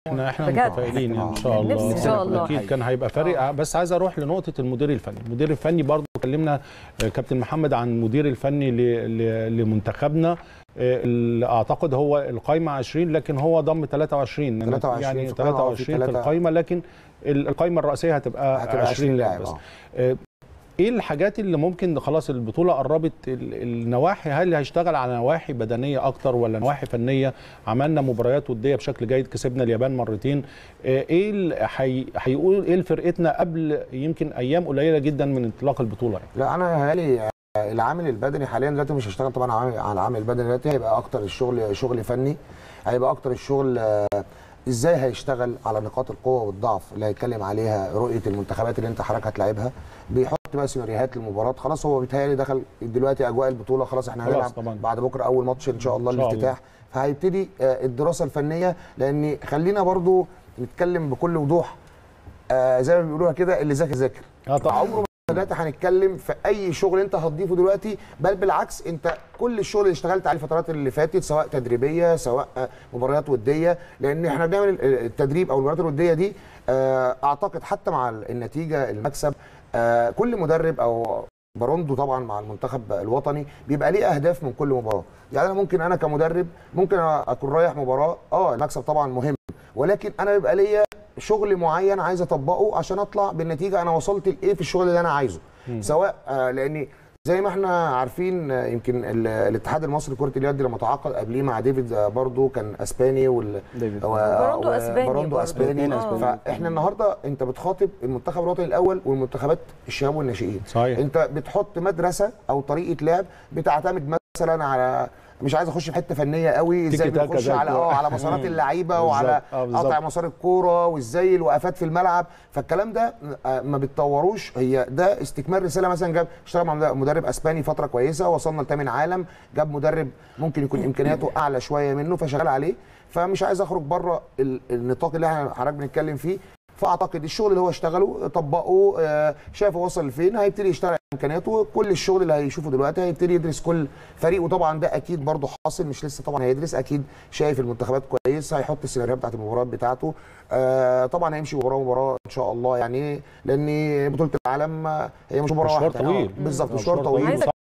احنا احنا بجد. متفائلين ان شاء الله نفسي إن شاء الله. اكيد كان هيبقى فارق بس عايز اروح لنقطه المدير الفني المدير الفني برضو كلمنا آه، كابتن محمد عن المدير الفني ل- ل- لمنتخبنا آه، اللي اعتقد هو القايمه 20 لكن هو ضم 23 23 يعني في القايمة، آه، في 23 في تلاتة. القايمه لكن ال- القايمه الرئيسيه هتبقى, هتبقى 20 لاعب لاعب، بس آه. آه، ايه الحاجات اللي ممكن خلاص البطوله قربت ال- النواحي هل هيشتغل على نواحي بدنيه اكتر ولا نواحي فنيه عملنا مباريات وديه بشكل جيد كسبنا اليابان مرتين آه، ايه ال- هي- هيقول ايه لفرقتنا قبل يمكن ايام قليله جدا من انطلاق البطوله يعني لا انا هالي العامل البدني حاليا دلوقتي مش هشتغل طبعا عامل- على العامل البدني دلوقتي هيبقى اكتر الشغل شغل فني هيبقى اكتر الشغل آه، ازاي هيشتغل على نقاط القوه والضعف اللي هيتكلم عليها رؤيه المنتخبات اللي انت حضرتك هتلاعبها بيحط بقى سيناريوهات للمباراه خلاص هو بيتهيألي دخل دلوقتي اجواء البطوله خلاص احنا خلاص هنلعب طبعاً. بعد بكره اول ماتش ان شاء الله إن شاء الله. الافتتاح فهيبتدي آه، الدراسه الفنيه لان خلينا برضو نتكلم بكل وضوح آه، زي ما بيقولوها كده اللي ذاكر ذاكر اه طبعا عمره ما دلوقتي هنتكلم في اي شغل انت هتضيفه دلوقتي بل بالعكس انت كل الشغل اللي اشتغلت عليه الفترات اللي فاتت سواء تدريبيه سواء آه، مباريات وديه لان احنا بنعمل ال- التدريب او المباريات الوديه دي آه، اعتقد حتى مع النتيجه المكسب آه، كل مدرب او باروندو طبعا مع المنتخب الوطني بيبقى ليه اهداف من كل مباراه يعني انا ممكن انا كمدرب ممكن اكون رايح مباراه اه المكسب طبعا مهم ولكن انا بيبقى ليا شغل معين عايز اطبقه عشان اطلع بالنتيجه انا وصلت لايه في الشغل اللي انا عايزه سواء آه لاني زي ما احنا عارفين آه، يمكن ال- الاتحاد المصري لكره اليد لما تعاقد قبليه مع ديفيد آه، برضو كان اسباني وال ديفيد. و- باروندو و- أسباني باروندو برضو. اسباني اتنين أسباني. فاحنا النهارده انت بتخاطب المنتخب الوطني الاول والمنتخبات الشباب والناشئين صحيح. انت بتحط مدرسه او طريقه لعب بتعتمد مثلا على مش عايز اخش في حته فنيه قوي ازاي تيكي تاكا بنخش زي على الكورة. اه على مسارات اللعيبه بالظبط. وعلى آه، بالظبط. قطع مسار الكوره وازاي الوقفات في الملعب فالكلام ده آه، ما بتطوروش هي ده استكمال رساله مثلا جاب اشتغل مع مدرب اسباني فتره كويسه وصلنا لثامن عالم جاب مدرب ممكن يكون امكانياته اعلى شويه منه فشغال عليه فمش عايز اخرج بره ال- النطاق اللي احنا حضرتك بنتكلم فيه فاعتقد الشغل اللي هو اشتغله طبقه آه، شايف هو وصل لفين هيبتدي يشتغل على امكانياته كل الشغل اللي هيشوفه دلوقتي هيبتدي يدرس كل فريق وطبعا ده اكيد برضه حاصل مش لسه طبعا هيدرس اكيد شايف المنتخبات كويس هيحط السيناريوهات بتاعت المباريات بتاعته آه طبعا هيمشي مباراه مباراه ان شاء الله يعني لان بطوله العالم آه، هي مش مباراه مشوار واحده طويل. آه، بالظبط مشوار مشوار طويل عايزة